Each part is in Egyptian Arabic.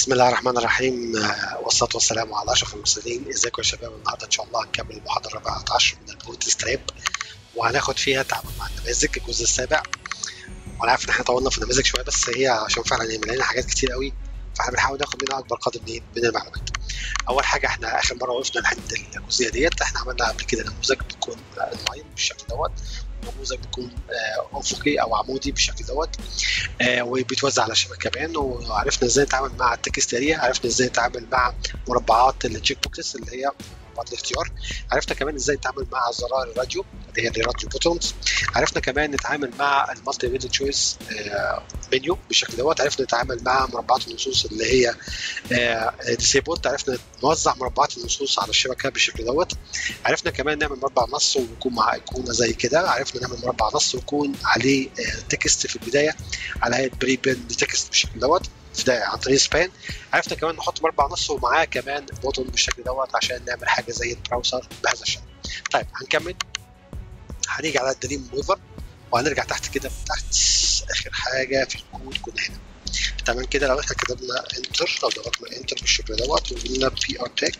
بسم الله الرحمن الرحيم آه، والصلاة والسلام على أشرف المرسلين ازيكم يا شباب النهارده إن شاء الله هنكمل المحاضرة الرابعة عشر من البوت ستريب وهناخد فيها تعامل مع النماذج الجزء السابع وأنا عارف إن إحنا طولنا في النماذج شوية بس هي عشان فعلا هي مليانة حاجات كتير قوي فاحنا بنحاول ناخد منها أكبر قدر من من المعلومات. أول حاجة إحنا آخر مرة وقفنا لحد الجزئية ديت إحنا عملنا قبل كده نموذج بيكون لاين بالشكل دوت نموذج بيكون آه، افقي او عمودي بالشكل دوت آه، وبيتوزع على الشبكه كمان وعرفنا ازاي نتعامل مع التكست اريا عرفنا ازاي نتعامل مع مربعات التشيك بوكسز اللي هي مربعات الاختيار عرفنا كمان ازاي نتعامل مع زرار الراديو اللي هي الراديو بوتونز عرفنا كمان نتعامل مع المالتي ميديا تشويس منيو بالشكل دوت عرفنا نتعامل مع مربعات النصوص اللي هي ديسيبلد عرفنا نوزع مربعات النصوص على الشبكه بالشكل دوت عرفنا كمان نعمل مربع نص ويكون مع ايقونه زي كده عرفنا نعمل مربع نص ويكون عليه تكست في البدايه على هيئه بري بين تكست بالشكل دوت في ده عن طريق سبان عرفنا كمان نحط مربع نص ومعاه كمان بوتون بالشكل دوت عشان نعمل حاجه زي البراوزر بهذا الشكل طيب هنكمل هنيجي على الدريم ويفر وهنرجع تحت كده تحت اخر حاجه في الكود كنا هنا تمام كده لو احنا كتبنا انتر لو ضغطنا انتر بالشكل دوت وقلنا بي ار تاج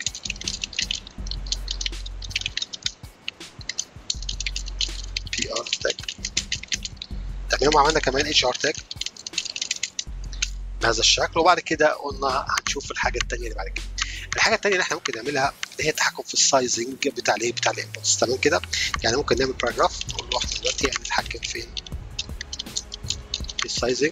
بي ار تاج تمام وعملنا كمان اتش ار تاج بهذا الشكل وبعد كده قلنا هنشوف الحاجه الثانيه اللي بعد كده الحاجه الثانيه اللي احنا ممكن نعملها هي التحكم في السايزنج بتاع الايه بتاع الانبوتس تمام كده يعني ممكن نعمل باراجراف نقول له احنا دلوقتي يعني نتحكم فين في السايزنج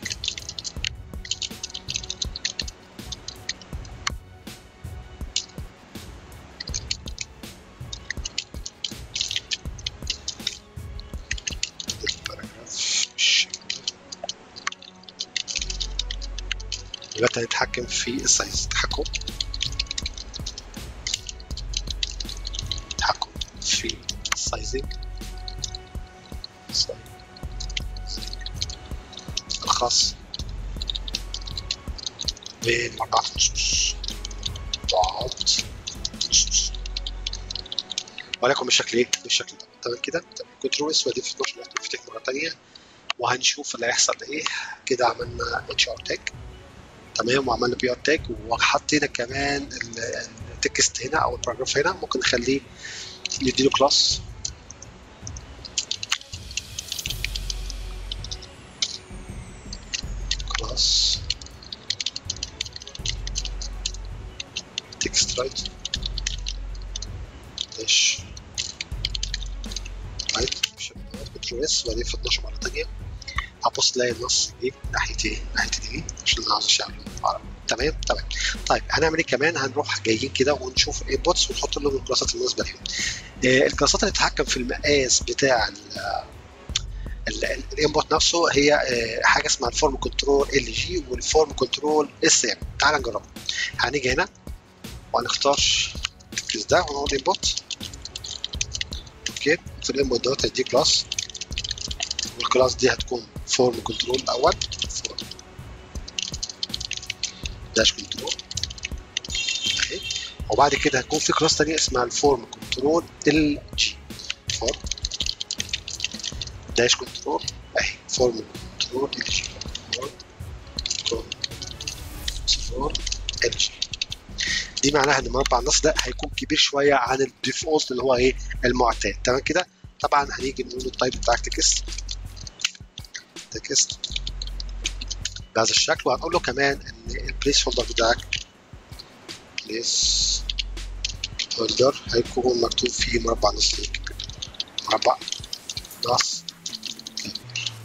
دلوقتي هنتحكم في السايز تحكم تحكم في السايزنج الخاص بمربعات النصوص مربعات النصوص ولكن بالشكل ايه؟ بالشكل ده تمام كده كنترول اس ودي في 12 نفتح مره ثانيه وهنشوف اللي هيحصل ايه كده عملنا اتش ار تاج تمام وعملنا بي ار تاج وحطينا كمان التكست هنا او الباراجراف هنا ممكن نخليه نديله كلاس كلاس تكست رايت داش رايت كنترول اس وبعدين في 12 مره ثانيه هبص تلاقي النص ايه ناحيه ايه ناحيه اليمين عشان انا عاوز اشتغل بالعربي تمام تمام طيب هنعمل ايه كمان هنروح جايين كده ونشوف الانبوتس ونحط لهم الكلاسات المناسبه ليهم آه الكلاسات اللي تتحكم في المقاس بتاع الانبوت نفسه هي آه حاجه اسمها الفورم كنترول ال جي والفورم كنترول اس ام تعال نجربها هنيجي هنا وهنختار الكيس ده ونقول انبوت اوكي في الانبوت دوت هيدي كلاس والكلاس دي هتكون فورم كنترول الاول فورم داش كنترول اهي وبعد كده هيكون في كلاس تانية اسمها الفورم كنترول ال جي فورم داش كنترول اهي فورم كنترول ال جي فورم كنترول ال جي دي معناها ان مربع النص ده هيكون كبير شويه عن الديفولت اللي هو ايه المعتاد تمام كده طبعا هنيجي نقول التايب بتاعك تكست تكست بهذا الشكل وهنقول له كمان ان البليس هولدر بتاعك بليس هولدر هيكون مكتوب فيه مربع نص كبير مربع نص كبير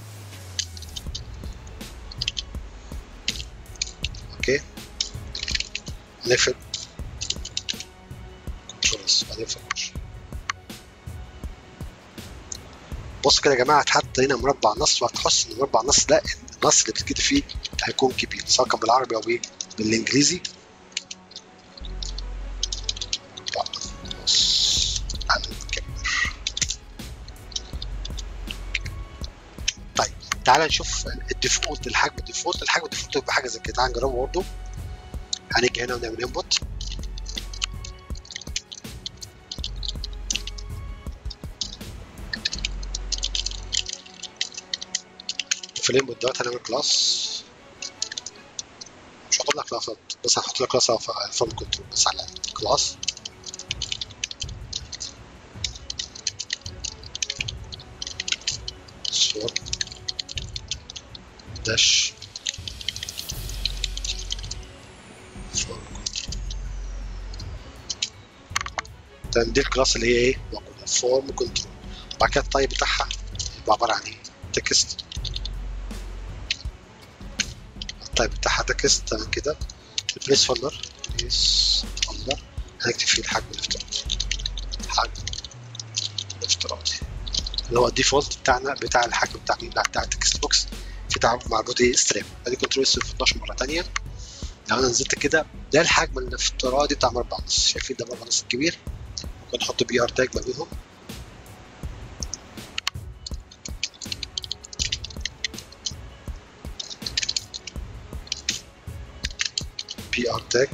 اوكي نقفل كنترول اس بعدين فكر بص كده يا جماعه اتحط هنا مربع نص وهتحس ان مربع النص ده النص اللي بتكتب فيه هيكون كبير سواء كان بالعربي او بايه بالانجليزي نص كبير طيب تعالى نشوف الديفولت الحجم الديفولت الحجم الديفولت يبقى حاجه زي كده تعالى نجربه برضه هنيجي هنا ونعمل انبوت في الانبوت دوت هنعمل كلاس مش هحط لها كلاسات بس هنحط لها كلاس في الفورم كنترول بس على كلاس فورم داش فورم كنترول دي الكلاس اللي هي ايه موجوده فورم كنترول وبعد كده التايب بتاعها يبقى عباره عن ايه تكست التايب بتاعها تكست تمام كده البليس فولدر بليس فولدر هنكتب فيه الحجم الافتراضي الحجم الافتراضي اللي هو الديفولت بتاعنا بتاع الحجم بتاع مين بتاع التكست بوكس في تعامل مع البودي ستريب ادي كنترول اس 12 مره ثانيه لو انا نزلت كده ده الحجم الافتراضي بتاع مربع نص شايفين ده مربع نص الكبير ممكن نحط بي ار تاج ما بينهم بي ار تاج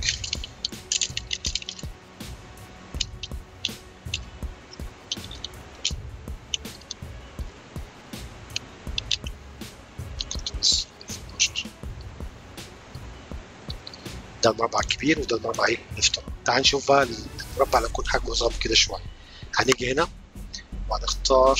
ده المربع الكبير وده المربع ايه الافتراضي تعال نشوف بقى المربع اللي يكون حجمه صغير كده شويه هنيجي هنا وهنختار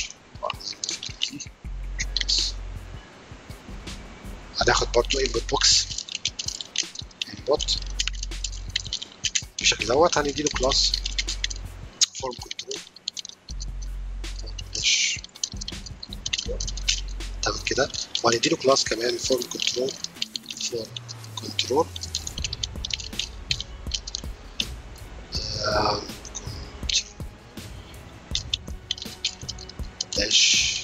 هناخد برضو input box input بالشكل دوت هندي له كلاس فورم كنترول تمام كده وهندي له كلاس كمان فورم كنترول فورم كنترول داش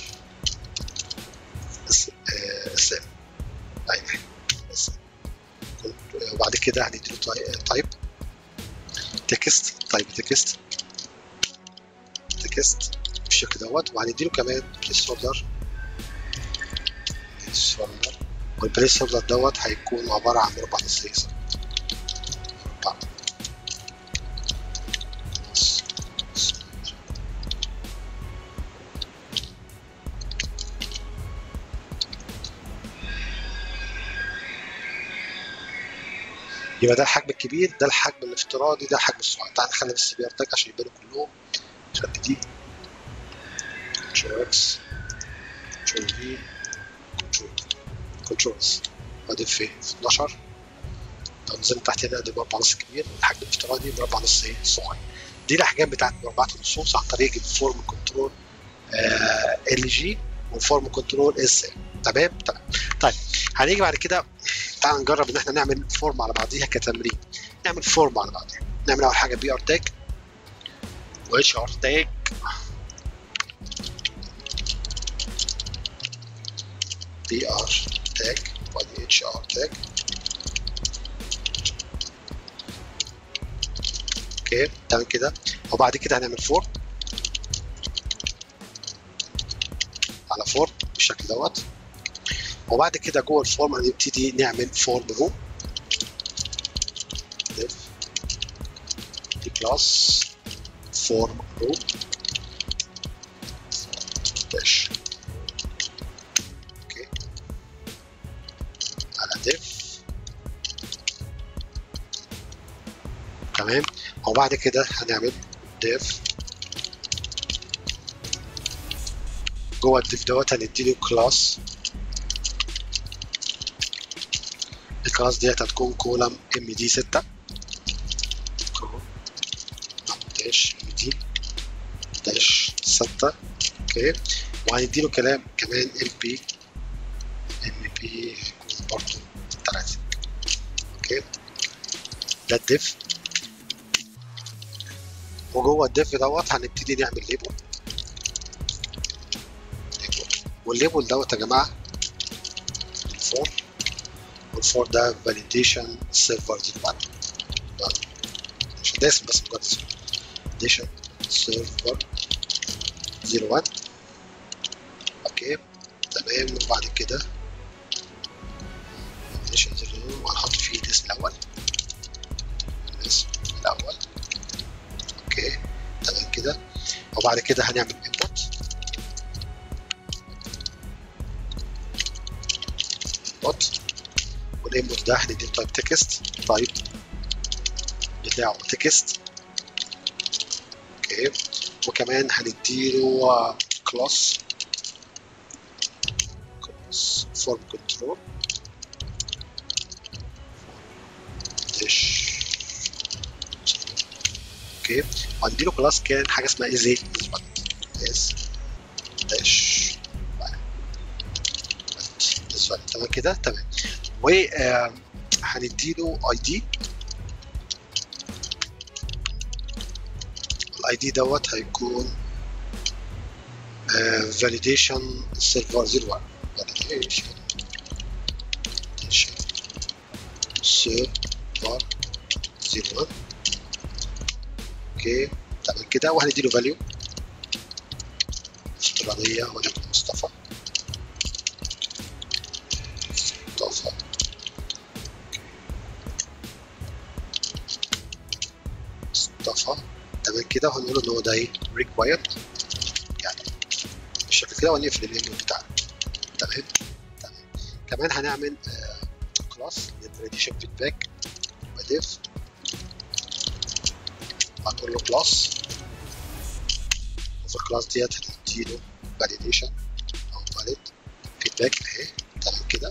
اس ام ايوه اس وبعد كده هنديله تايب تكست تايب تكست تكست بالشكل دوت وهنديله كمان بليس هولدر بليس هولدر والبليس هولدر دوت هيكون عبارة عن مربع نص يسار مربع نص يبقى ده الحجم الكبير ده الحجم الافتراضي ده الحجم الصغير تعال نخلي بس بي ار تاج عشان يبانوا كلهم خلي دي كنترول اكس كنترول في كنترول كنترولز بعدين في 12 لو نزلت تحت هنا ده مربع نص كبير الحجم الافتراضي مربع نص ايه صغير دي الاحجام بتاعت مربعات النصوص عن طريق الفورم كنترول ال جي والفورم كنترول اس تمام تمام طيب هنيجي بعد كده تعال نجرب ان احنا نعمل فورم على بعضيها كتمرين نعمل فورم على بعضيها نعمل اول حاجه بي ار تاج و اتش ار تاج بي ار تاج وادي اتش ار تاج اوكي تمام كده وبعد كده هنعمل فورم على فورم بالشكل دوت وبعد كده جوه الفورم هنبتدي نعمل فورم رو دي كلاس فورم رو داش اوكي على ديف تمام وبعد كده هنعمل ديف جوه الديف دوت هنديله كلاس الكلاس ديت هتكون كولم ام دي 6 داش ام دي داش 6 اوكي وهنديله كلام كمان ام بي ام بي هيكون برضه 3 اوكي ده الديف وجوه الديف دوت هنبتدي نعمل ليبل والليبل دوت يا جماعه الفور والفور ده فاليديشن سيرفر دي بعد مش ده اسم بس مجرد اسم فاليديشن سيرفر 01 اوكي تمام وبعد كده فاليديشن 01 وهنحط فيه الاسم الاول الاسم الاول اوكي تمام كده وبعد كده هنعمل input input والانبوت ده هنديله تايب تكست تايب بتاعه تكست اوكي وكمان هنديله كلاس كلاس فورم كنترول داش اوكي وهنديله كلاس كان حاجه اسمها از ايه از داش تمام كده تمام و هنديله اي دي الاي دي دوت هيكون فاليديشن سيرفر 01 فاليديشن سيرفر 01 اوكي تمام كده وهنديله فاليو استرالية ولكن مصطفى مصطفى مصطفى تمام كده وهنقول ان هو ده ايه required يعني بالشكل كده ونقفل الايميل بتاعنا تمام تمام كمان هنعمل كلاس للفاليديشن فيدباك وديف هنقول له كلاس وفي الكلاس ديت هنديله validation او valid feedback اهي تمام كده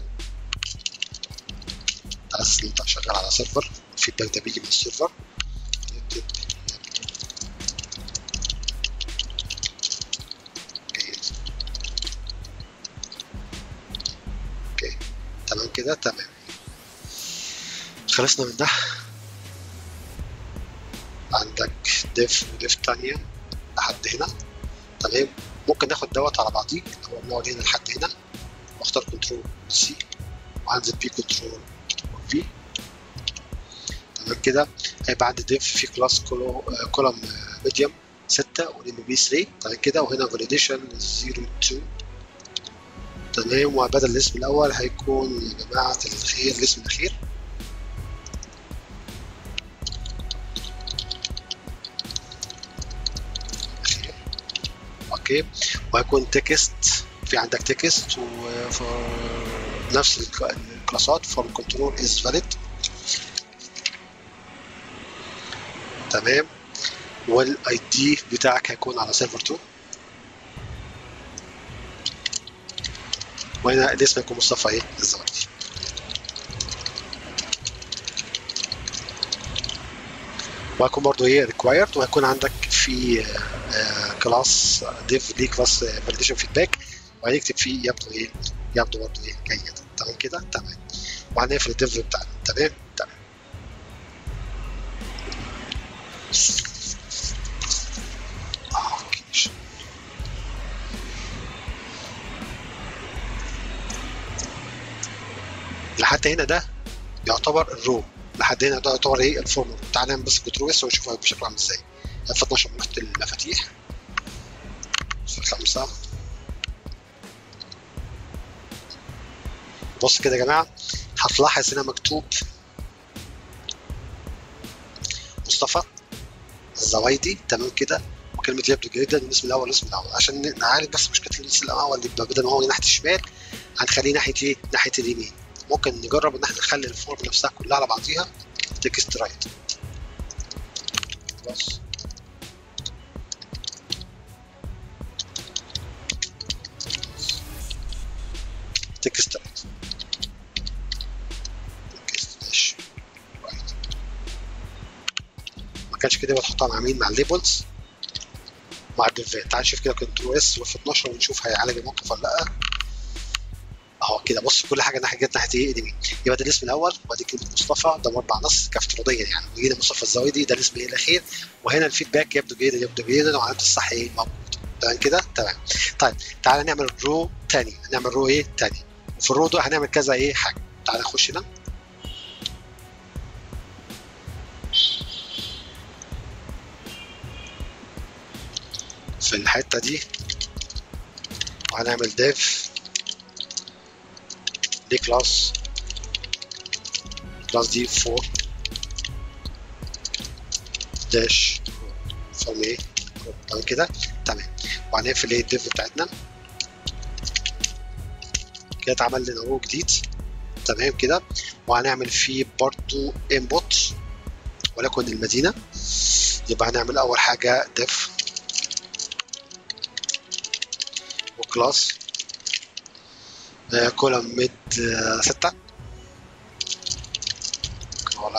بس انت شغال على سيرفر الفيدباك ده بيجي من السيرفر نكتب جيد اوكي تمام كده تمام خلصنا من ده عندك ديف وديف تانية لحد هنا تمام ممكن ناخد دوت على بعضيه هو بنقعد هنا لحد هنا واختار كنترول سي وانزل بي كنترول في تمام كده هيبقى عندي ديف في كلاس كولوم ميديوم 6 والام بي 3 تمام كده وهنا فاليديشن 02 تمام وبدل الاسم الاول هيكون يا جماعه الخير الاسم الاخير اوكي وهيكون تكست في عندك تكست وفي نفس الكلاسات فورم كنترول از فاليد تمام والاي دي بتاعك هيكون على سيرفر 2 وهنا الاسم هيكون مصطفى ايه الزواجي وهيكون برضه ايه ريكوايرد وهيكون عندك في كلاس ديف ليه كلاس فاليديشن فيدباك وهنكتب فيه يبدو ايه يبدو برضه ايه جيد تمام كده تمام وهنقفل الديف بتاعنا تمام تمام اوكي لحد هنا ده يعتبر الرو لحد هنا ده يعتبر ايه الفورمول تعالى نعمل بس كنترول اس ونشوف هيبقى شكله عامل ازاي اف 12 نحط المفاتيح في خمسة بص كده يا جماعة هتلاحظ هنا مكتوب مصطفى الزوايدي تمام كده وكلمة يبدو جيدا الاسم الأول والاسم الأول عشان نعالج بس مشكلة الاسم الأول اللي يبقى بدل ما هو ناحية الشمال هنخليه ناحية إيه؟ ناحية اليمين ممكن نجرب إن احنا نخلي الفورم نفسها كلها على بعضيها تكست رايت بس تكست رايت تكست داش رايت ما كانش كده بتحطها مع مين مع الليبلز مع الديفات تعال نشوف كده كنترول اس واف 12 ونشوف هيعالج الموقف ولا لا اهو كده بص كل حاجه ناحيه جت ناحيه ايه اليمين يبقى ده الاسم الاول وادي كلمه مصطفى ده مربع نص كافتراضيا يعني وجينا مصطفى الزوايدي ده الاسم ايه الاخير وهنا الفيدباك يبدو جيدا يبدو جيدا وعلامه الصح ايه موجود تمام كده تمام طيب تعالى نعمل رو تاني نعمل رو ايه تاني وفي الرو ده هنعمل كذا ايه حاجه تعالى نخش هنا في الحته دي وهنعمل ديف دي كلاس كلاس دي 4 داش فورم ايه تمام كده تمام وهنقفل ايه الديف بتاعتنا كده اتعمل لنا رو جديد تمام كده وهنعمل فيه برضو input ولكن المدينة يبقى هنعمل أول حاجة def وكلاس كولم ميد ستة كولم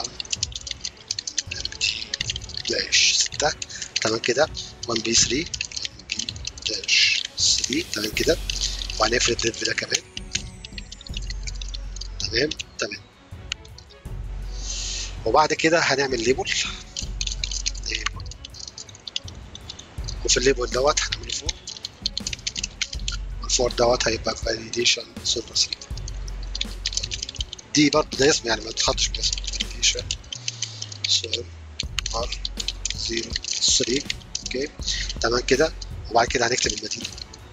داش ستة تمام كده 1 بي 3 1 بي داش 3 تمام كده وهنفرد الديف ده كمان تمام تمام وبعد كده هنعمل ليبل ليبل وفي الليبل دوت هنعمله فوق والفور دوت هيبقى فاليديشن سيرفر 3 دي برضه ده اسم يعني ما تخطش باسم فاليديشن سيرفر 03 اوكي تمام كده وبعد كده هنكتب المدينه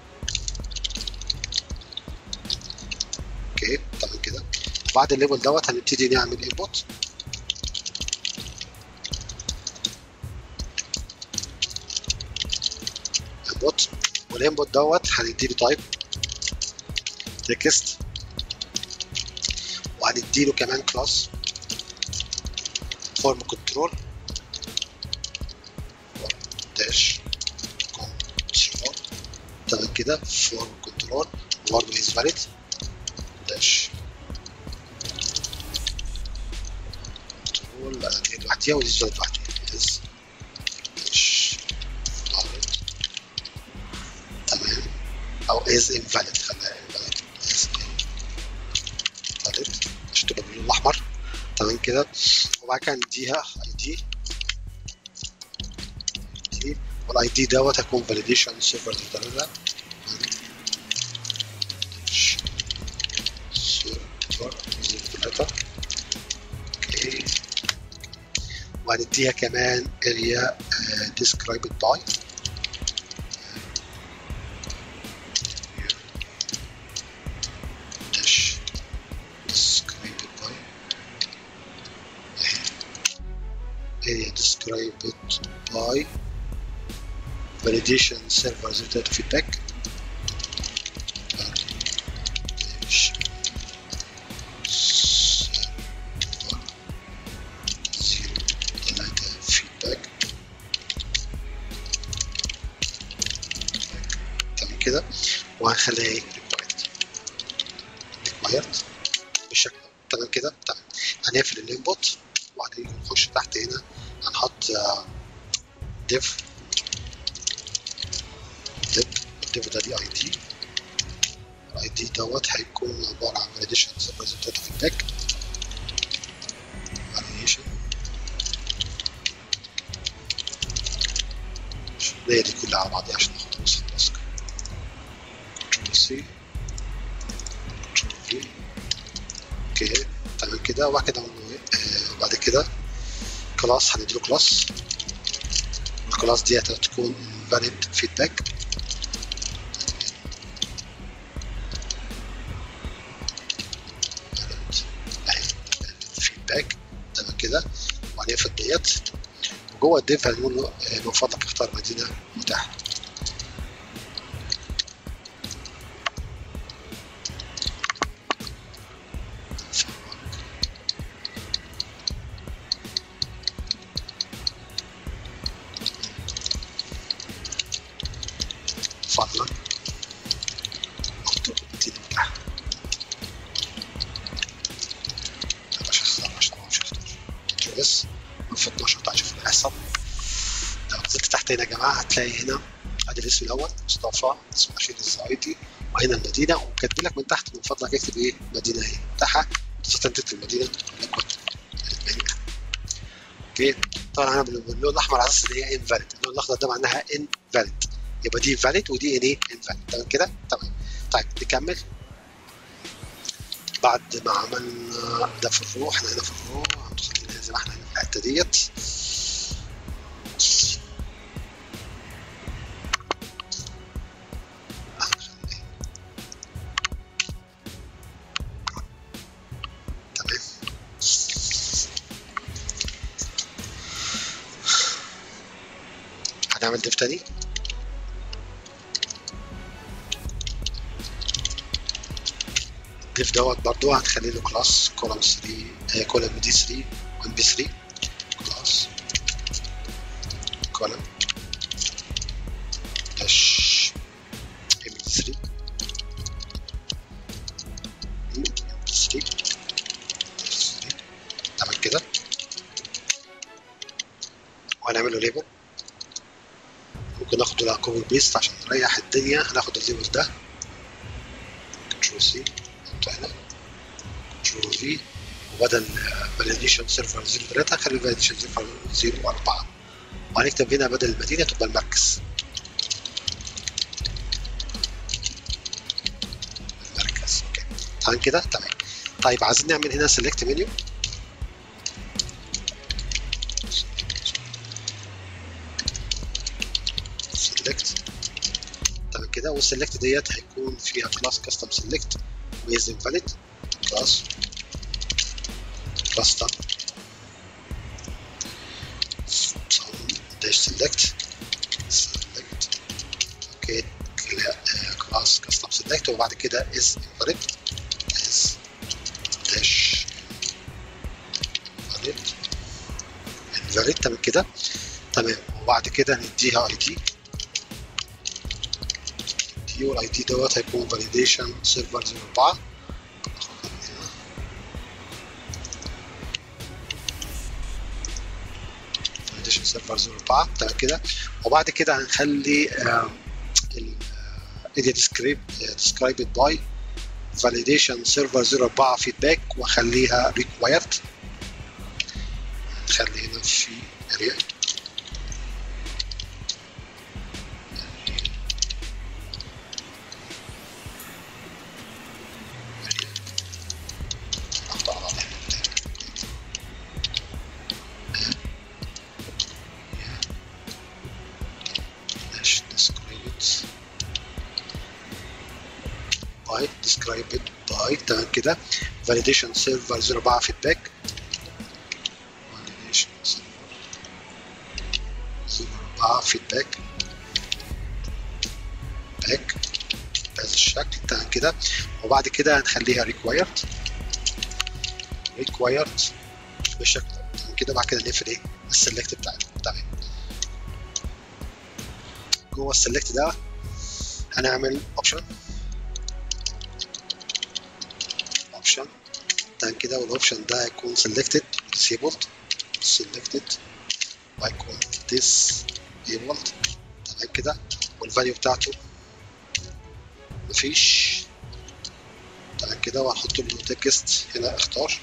اوكي تمام كده بعد الليبل دوت هنبتدي نعمل انبوت انبوت والانبوت دوت هنديله تايب تكست وهنديله كمان كلاس فورم كنترول داش كنترول تمام كده فورم كنترول برضه از فاليد داش كنترول لوحديها ودي فاليد لوحديها از داش فاليد تمام او از انفاليد خليها انفاليد از انفاليد عشان تبقى باللون الاحمر تمام كده وبعد كده نديها اي دي دي والاي دي دوت هيكون فاليديشن سيرفر داتا سيرفر داتا اوكي وهنديها كمان اريا described by dash described by area described by validation server data feedback validation server zero data feedback تمام كده وهنخليها ايه required required بالشكل ده تمام كده تمام هنقفل الانبوت وبعدين نخش تحت هنا هنحط div div الdiv ده دي اي دي الاي دي دوت هيكون عباره عن validation server data feedback validation هي دي كلها على بعضها عشان نخلص التاسك كنترول سي كنترول في اوكي تمام كده وبعد كده آه بعد كده كلاس هنديله كلاس الكلاس دي هتكون valid feedback فيدباك تمام كده وهنقفل ديت وجوه الديف هنقول له من فضلك اختار مدينه متاحه فضلا اختار مدينه متاحه مش هختار عشان مش هختار بس في 12 بتاع شوف اللي هيحصل لو نزلت تحت هنا يا جماعه هتلاقي هنا ادي الاسم الاول مصطفى اسم الاخير الزايدي وهنا المدينه وكاتب لك من تحت من فضلك اكتب ايه مدينه ايه بتاعها تستنتج تكتب المدينه المدينه اوكي طبعا انا باللون الاحمر على اساس ان هي انفاليد اللون الاخضر ده معناها انفاليد يبقى دي فاليد ودي ايه انفاليد تمام كده تمام طيب نكمل بعد ما عملنا ده في الرو احنا هنا في الرو هنخلينا زي ما احنا هنا في الحته ديت تمام هنعمل ديف تاني الديف دوت برضو هنخلي له كلاس كولوم 3 كولوم دي 3 وام بي 3 كلاس كولوم داش ام بي 3 ام بي 3 تمام كده وهنعمل له ليبل ممكن ناخد له كوبي بيست عشان نريح الدنيا هناخد الليبل ده كنترول سي نحطه هنا كنترول في وبدل فاليديشن سيرفر 03 هنخلي فاليديشن سيرفر 04 وهنكتب هنا بدل المدينه تبقى المركز المركز اوكي تمام كده تمام طيب عايزين نعمل هنا سيلكت منيو سيلكت تمام كده والسيلكت ديت هيكون فيها كلاس كاستم سيلكت ويز انفاليد كلاس كاستم داش سيلكت سيلكت اوكي كلاس كاستم سيلكت وبعد كده از انفاليد از داش انفاليد انفاليد تمام كده تمام وبعد كده نديها اي دي دي والاي دي دوت هيكون فاليديشن سيرفر 04 فاليديشن سيرفر 04 تمام كده وبعد كده هنخلي edit script described by validation server 04 feedback واخليها required نخلي هنا في اريا by described by تمام كده validation server 04 feedback validation server 04 feedback back بهذا الشكل تمام كده وبعد كده هنخليها required required بالشكل ده تمام كده بعد كده نقفل ايه السلكت بتاعنا تمام جوه السلكت ده هنعمل اوبشن اوبشن تمام كده والاوبشن ده هيكون selected disabled selected وهيكون disabled تمام كده والفاليو بتاعته مفيش تمام كده وهنحط له تكست هنا اختار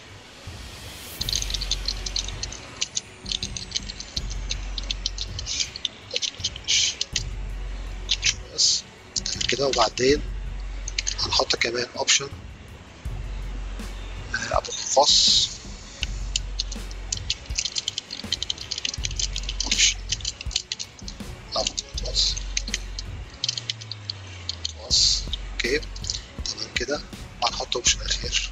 بس تمام كده وبعدين هنحط كمان اوبشن ابو خاص اوبشن ابو خاص خاص اوكي تمام كده وهنحط اوبشن اخير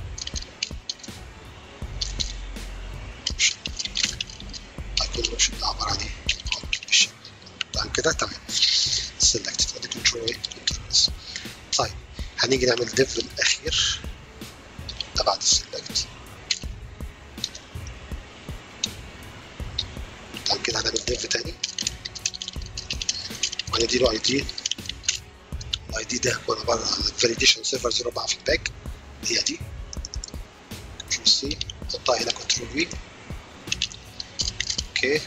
اوبشن هيكون الاوبشن ده عباره عن ايه؟ بالشكل تمام كده تمام سيلكت ادي كنترول ايه؟ كنترول اس طيب هنيجي نعمل ديف الاخير ده بعد السلكت تمام كده هنعمل ديف تاني وهنديله اي دي الاي دي ده هو عباره عن فاليديشن سيرفر 04 فيدباك هي دي كنترول سي نحطها هنا كنترول في اوكي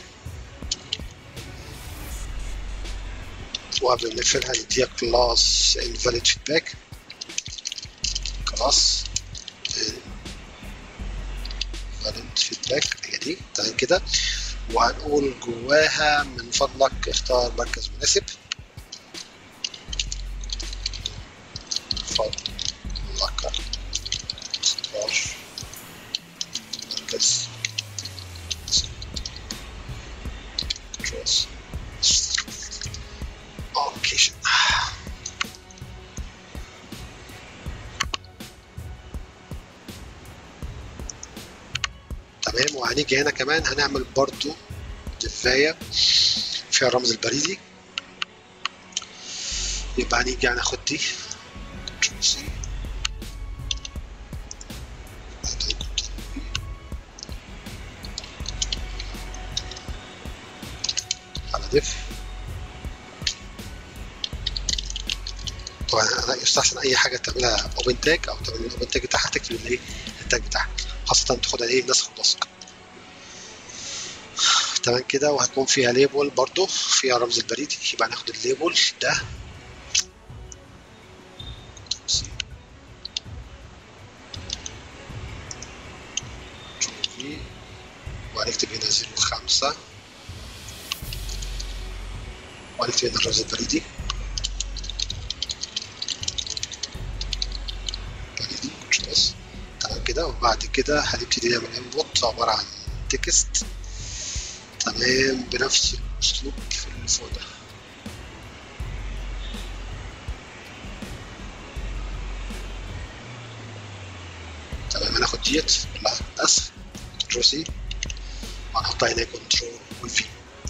وقبل ما نقفلها نديها كلاس invalid feedback كلاس invalid feedback هي دي تمام كده وهنقول جواها من فضلك اختار مركز مناسب فضلك اختار مركز اوكي تمام وهنيجي هنا كمان هنعمل برضو دفاية فيها الرمز البريدي يبقى هنيجي هناخد دي كنترول سي ديف طبعا انا يستحسن اي حاجه تعملها اوبن تاج او تعمل الاوبن تاج بتاعها تكتب الايه التاج بتاعها خاصه تاخدها ايه نسخ بلصق تمام كده وهتكون فيها ليبل برضو فيها رمز البريد يبقى هناخد الليبل ده وهنكتب هنا زيرو خمسة وهنكتب هنا الرمز البريدي بريدي بس تمام كده وبعد كده هنبتدي نعمل انبوت عبارة عن تكست تمام بنفس الاسلوب في اللي فوق ده تمام هناخد ديت كلها بس كنترول سي وهنحطها هنا كنترول والفي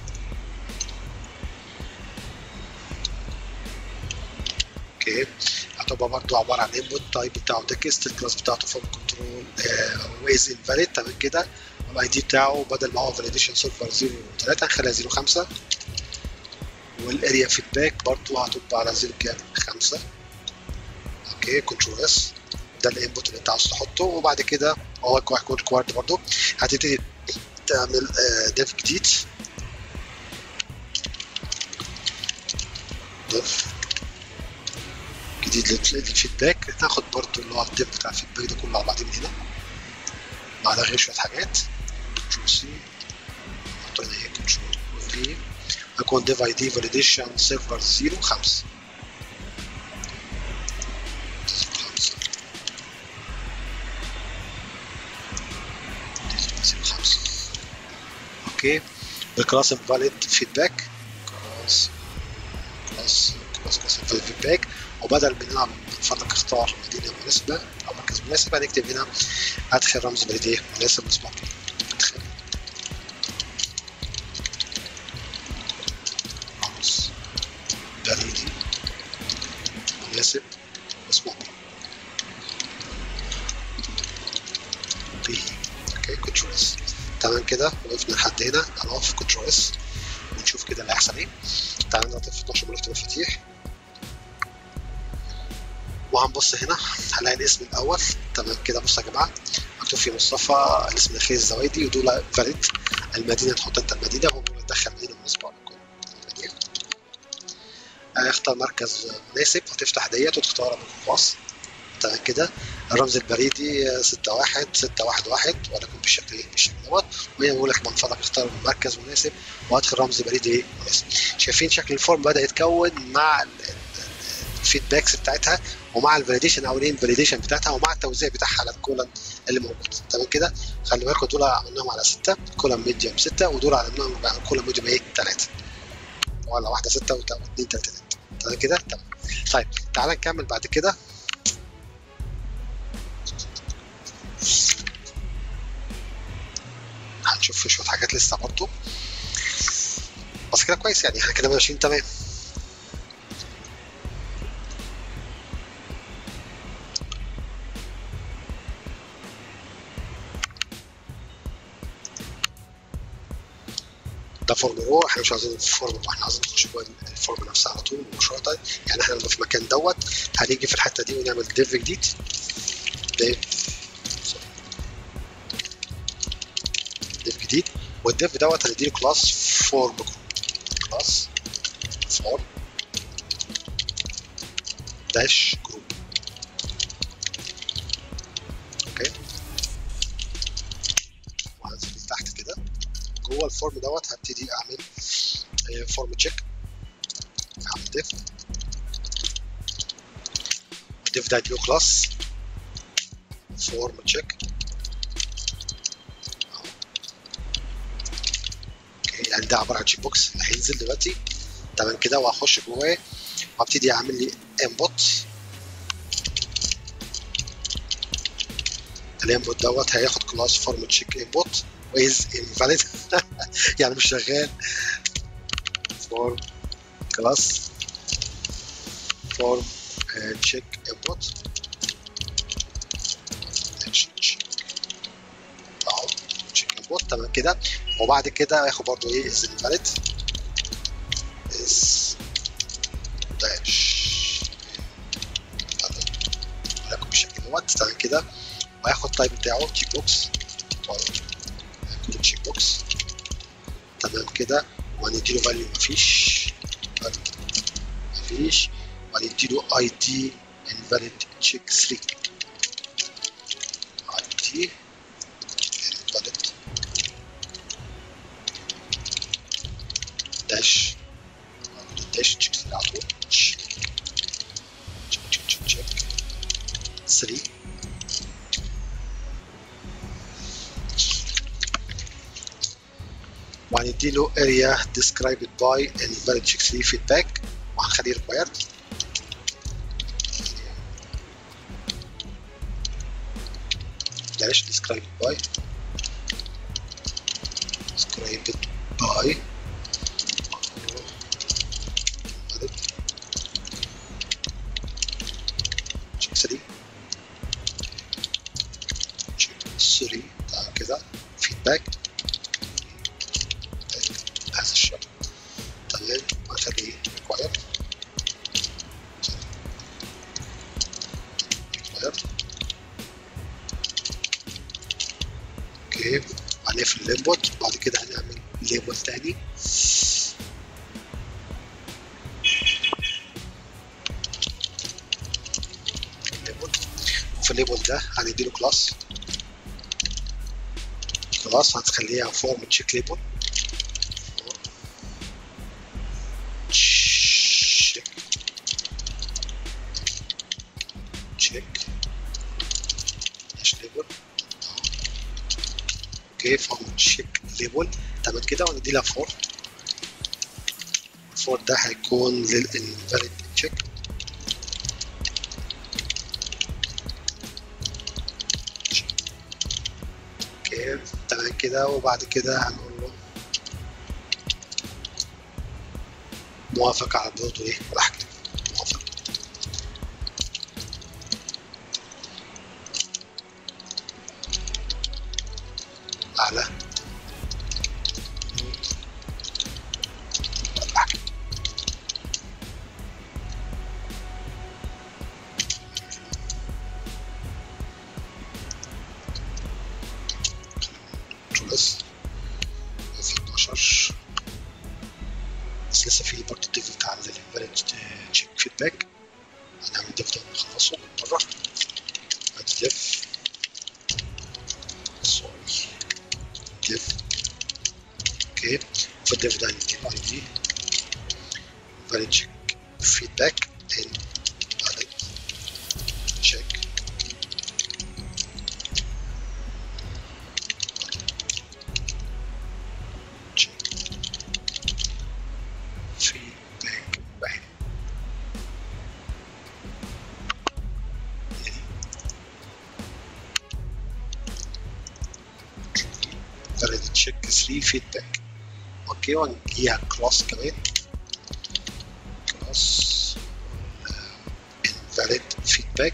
اوكي هتبقى برضو عباره عن انبوت تايب بتاعه تكست الكلاس بتاعته فورم كنترول ويز انفاليد تمام كده الاي دي بتاعه بدل ما هو فاليديشن سيرفر 03 هنخليها 05 والاريا فيدباك برضو هتبقى على 0 كام 5 اوكي كنترول اس ده الانبوت اللي انت عاوز تحطه وبعد كده هو هيكون كوارد برضو هتبتدي تعمل ديف جديد ديف جديد للفيدباك ناخد برضو اللي هو الديف بتاع الفيدباك ده كله على بعضيه من هنا بعدها غير شويه حاجات كنترول سي نحط هنا ايه كنترول في هيكون ديف اي دي فاليديشن سيرفر 05 اوكي الكلاس فاليد فيدباك كلاس كلاس كلاس كلاس فاليد فيدباك وبدل من هنا من فضلك اختار مدينه مناسبه او مركز مناسب هنكتب هنا ادخل رمز بلديه مناسب مسبق ادخل رمز بريدي مناسب مسبق به اوكي كنترول اس تمام كده وقفنا لحد هنا هنقف كنترول اس ونشوف كده اللي هيحصل ايه تعالى نضيف 12 ملف مفاتيح وهنبص هنا هنلاقي الاسم الاول تمام كده بصوا يا جماعه مكتوب فيه مصطفى الاسم الاخير الزوايدي ودول فاليد المدينه تحط انت المدينه هو بيقول دخل مدينه مناسبه المدينه اختار مركز مناسب هتفتح ديت وتختارها بالخاص تمام كده الرمز البريدي 61 611 ولكن بالشكل ايه بالشكل دوت وهي بيقول لك من فضلك اختار مركز مناسب وادخل رمز بريدي ايه مناسب شايفين شكل الفورم بدا يتكون مع الفيدباكس بتاعتها ومع الفاليديشن او الانفاليديشن بتاعتها ومع التوزيع بتاعها على الكولن اللي موجود تمام كده خلي بالكم دول عملناهم على 6 كولن ميديوم 6 ودول عملناهم على كولن ميديوم ايه 3 ولا واحده 6 واثنين 3 تمام كده تمام طيب تعالى نكمل بعد كده هنشوف شويه حاجات لسه برضه بس كده كويس يعني احنا كده ماشيين تمام ده فورم رو احنا مش عايزين الفورم رو احنا عايزين نخش جوه الفورم نفسها على طول مباشره يعني احنا لما في المكان دوت هنيجي في الحته دي ونعمل ديف جديد ديف ديف جديد والديف دوت هنديله كلاس فورم كلاس فورم داش جروب اوكي وهنزل تحت كده جوه الفورم دوت هبتدي اعمل فورم تشيك اعمل ديف الديف ده اديله كلاس فورم تشيك يعني ده عباره عن تشيك بوكس اللي هينزل دلوقتي تمام كده وهخش جواه وابتدي اعمل لي انبوت الانبوت دوت هياخد كلاس فورم تشيك انبوت ويز انفاليد يعني مش شغال فورم كلاس فورم تشيك انبوت اهو تشيك انبوت تمام كده وبعد كده هياخد برضه ايه از انفاليد اس داش ولكم بالشكل دوت تمام كده وهياخد تايب بتاعه تشيك بوكس تشيك بوكس تمام كده وهنديله فاليو مفيش مفيش وهنديله اي دي invalid check 3 اي دي invalid داش داش تشيك 3 على طول تشيك تشيك تشيك تشيك 3 وهنديله area described by invalid check 3 feedback وهنخليه required dash described by described by check 3 check 3 تمام كده feedback هذا الشكل تمام وهخليه required required اوكي هنقفل الانبوت بعد كده هنعمل ليبل تاني ليبل وفي الليبل ده هنديله كلاس كلاس هنخليها فورم تشيك ليبل تشيك تشيك داش ليبل اوكي فورم تشيك ليبل تمام كده وندي لها فور الفور ده هيكون للانفاليد تشيك اوكي تمام كده وبعد كده هنقول له موافق على برضه ايه راح اكتب موافق على بس في 12 بس لسه في برضه الديف بتاع الانفاليد تشيك فيدباك هنعمل الديف ده ونخلصه مرة ادي ديف سوري ديف اوكي في الديف ده هنديله اي دي invalid check feedback invalid check check feedback واحد invalid check 3 feedback اوكي ونديها كلاس كمان كلاس invalid feedback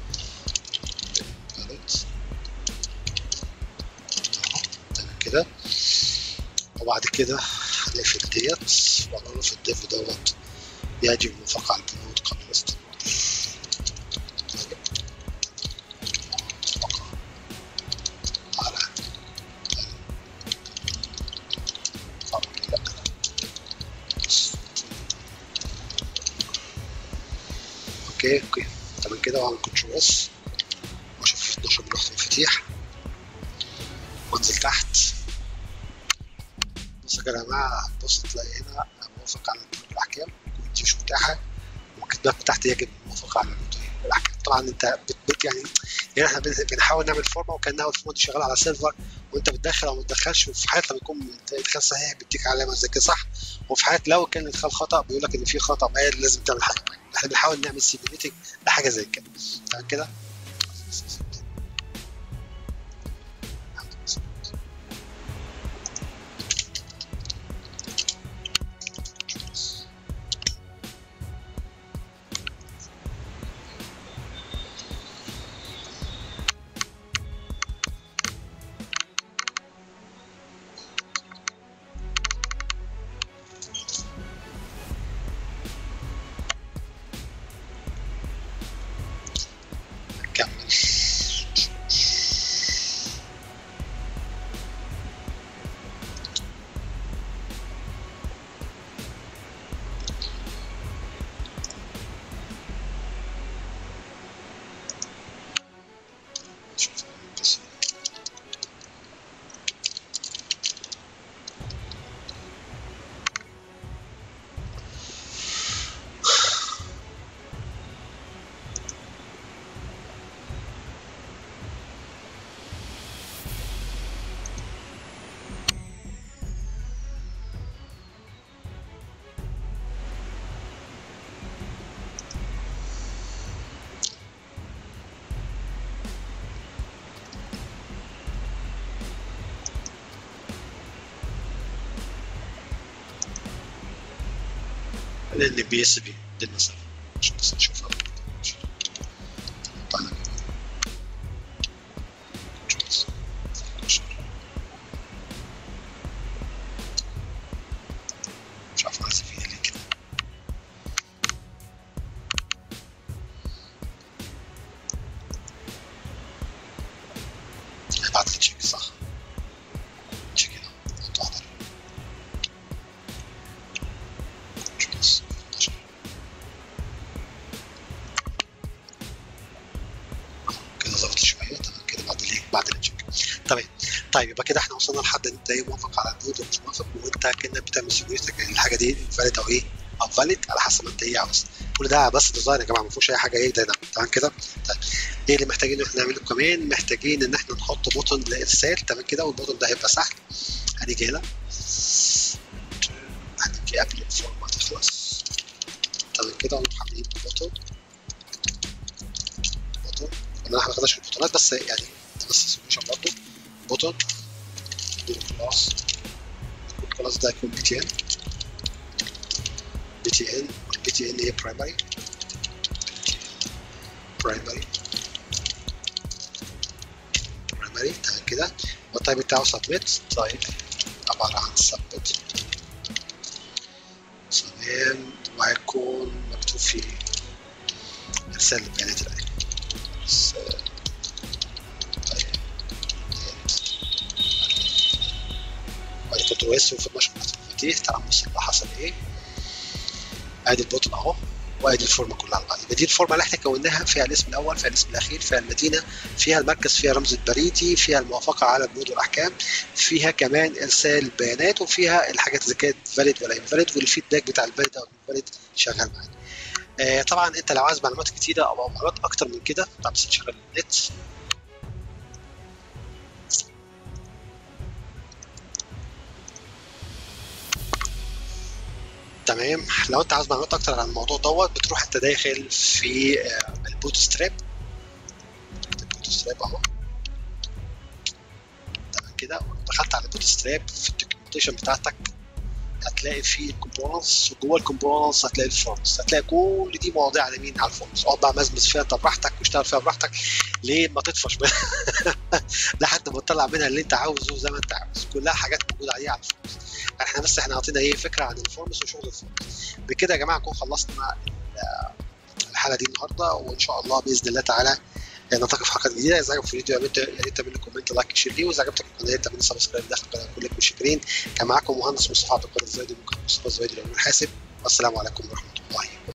invalid اهو تمام كده وبعد كده هنقفل ديت وهنقول له في الديف دوت يجب الموافقة على البنود قبل الاستمرار يجب الموافقة على طبعا لا اوكي اوكي تمام كده وهعمل كنترول اس واشوف 12 بلوحة المفاتيح وانزل تحت بص يا جماعة هتبص تلاقي هنا موافق على البنود والأحكام ودي مش متاحة والكتابات تحت يجب الموافقة على البنود والأحكام طبعا أنت بت بت يعني يعني احنا بن- بنحاول نعمل فورمة وكأنها الفورمة دي شغالة على سيرفر وأنت بتدخل أو ما تدخلش وفي حالة لما يكون الإدخال صحيح بيديك علامة زي كده صح وفي حالة لو كان الإدخال خطأ بيقول لك إن في خطأ ما لازم تعمل حاجة احنا بنحاول نعمل سيميليتنج لحاجة زي كده تمام كده لان بي اس بي دي المسافه عشان بس نشوفها طيب مش عارف عايز فيه ليه كده بعت لي تشيك صح تشيك هنا حط واحدة بس 11 كده ظبط شوية تمام كده بعد الايه بعد التشيك تمام طيب يبقى كده احنا وصلنا لحد ان انت ايه موافق على النود ومش موافق وانت كانك بتعمل سيميوليتر الحاجه دي فاليد او ايه او فاليد على حسب ما انت ايه عاوز كل ده بس ديزاين يا جماعه ما فيهوش اي حاجه ايه دايناميك تمام كده طيب ايه اللي محتاجين ان احنا نعمله كمان محتاجين ان احنا نحط بوتون لارسال تمام كده والبوتون ده هيبقى سهل هنيجي هنا هنيجي قبل الفورم ما تخلص تمام كده ونروح عاملين بوتون بوتون انا ما خدناش البوتونات بس يعني ده بس سوليوشن برضه بوتون كلاس الكلاس ده يكون بي تي ان بي تي ان والبي تي ان هي برايمري برايمري برايمري تمام كده والتايب بتاعه سبميت تايب عبارة عن سبميت تمام وهيكون مكتوب فيه ارسال البيانات الآن بعد كنترول اس وفي 12 مفاتيح تعال نبص اللي حصل ايه ادي البوتن اهو وادي الفورمه كلها على بعض يبقى دي الفورمه اللي احنا كوناها فيها الاسم الاول فيها الاسم الاخير فيها المدينه فيها المركز فيها رمز البريدي فيها الموافقه على البنود والاحكام فيها كمان ارسال بيانات وفيها الحاجات اذا كانت فاليد ولا انفاليد والفيدباك بتاع الفاليد او الانفاليد شغال معانا آه طبعا انت لو عايز معلومات كتيره او معلومات اكتر من كده طبعا بس نشغل النت تمام لو انت عايز معلومات اكتر عن الموضوع دوت بتروح انت داخل في البوت ستراب البوت ستراب اهو تمام كده دخلت على البوت ستراب في الدوكيومنتيشن بتاعتك هتلاقي فيه الكومبوننتس وجوه الكومبوننتس هتلاقي الفورمز هتلاقي كل دي مواضيع على مين على الفورمز اقعد بقى مزمز فيها انت براحتك واشتغل فيها براحتك ليه ما تطفش لحد ما تطلع منها اللي انت عاوزه زي ما انت عاوز كلها حاجات موجوده عليها على الفورمز احنا بس احنا عاطينا ايه فكره عن الفورمز وشغل الفورمز بكده يا جماعه نكون خلصنا الحلقه دي النهارده وان شاء الله باذن الله تعالى نلتقي في حلقات جديده اذا عجبك الفيديو يا ريت تعمل لي كومنت لايك شير ليه واذا عجبتك القناه تعمل لي سبسكرايب داخل القناه كلكم شاكرين كان معاكم مهندس مصطفى عبد القادر الزايدي ممكن مصطفى الزايدي لو حاسب والسلام عليكم ورحمه الله